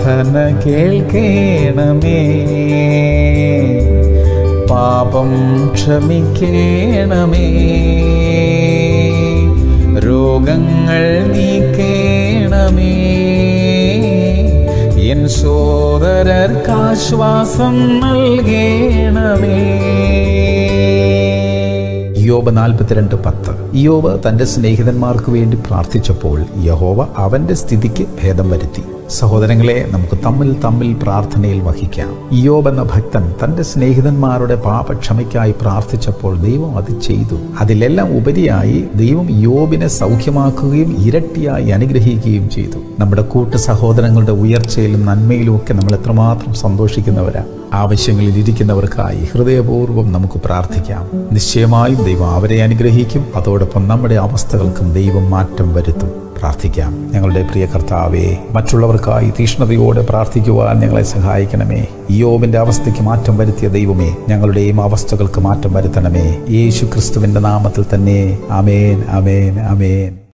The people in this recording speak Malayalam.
പ്രാർത്ഥന കേൾക്കേണമേ പാപം ക്ഷമിക്കേണമേ രോഗങ്ങൾ നീക്കേണമേ എൻ സോദരർക്കാശ്വാസം നൽകേണമേ യോബ് നാൽപ്പത്തിരണ്ട് പത്ത് യോബ് തന്റെ സ്നേഹിതന്മാർക്ക് വേണ്ടി പ്രാർത്ഥിച്ചപ്പോൾ യഹോവ അവന്റെ സ്ഥിതിക്ക് ഭേദം വരുത്തി സഹോദരങ്ങളെ നമുക്ക് തമ്മിൽ തമ്മിൽ പ്രാർത്ഥനയിൽ വഹിക്കാം യോബ് എന്ന ഭക്തൻ തന്റെ സ്നേഹിതന്മാരുടെ പാപക്ഷമയ്ക്കായി പ്രാർത്ഥിച്ചപ്പോൾ ദൈവം അത് ചെയ്തു അതിലെല്ലാം ഉപരിയായി ദൈവം യോബിനെ സൗഖ്യമാക്കുകയും ഇരട്ടിയായി അനുഗ്രഹിക്കുകയും ചെയ്തു നമ്മുടെ കൂട്ടു സഹോദരങ്ങളുടെ ഉയർച്ചയിലും നന്മയിലും ഒക്കെ നമ്മൾ എത്രമാത്രം സന്തോഷിക്കുന്നവരാ ആവശ്യങ്ങളിൽ ഇരിക്കുന്നവർക്കായി ഹൃദയപൂർവ്വം നമുക്ക് പ്രാർത്ഥിക്കാം നിശ്ചയമായും ദൈവം അവരെ അനുഗ്രഹിക്കും അതോടൊപ്പം നമ്മുടെ അവസ്ഥകൾക്കും ദൈവം മാറ്റം വരുത്തും പ്രാർത്ഥിക്കാം ഞങ്ങളുടെ പ്രിയ കർത്താവേ മറ്റുള്ളവർക്കായി തീഷ്ണതയോടെ പ്രാർത്ഥിക്കുവാൻ ഞങ്ങളെ സഹായിക്കണമേ യോബിന്റെ അവസ്ഥയ്ക്ക് മാറ്റം വരുത്തിയ ദൈവമേ ഞങ്ങളുടെയും അവസ്ഥകൾക്ക് മാറ്റം വരുത്തണമേ യേശു ക്രിസ്തുവിന്റെ നാമത്തിൽ തന്നെ അമേൻ അമേൻ അമേൻ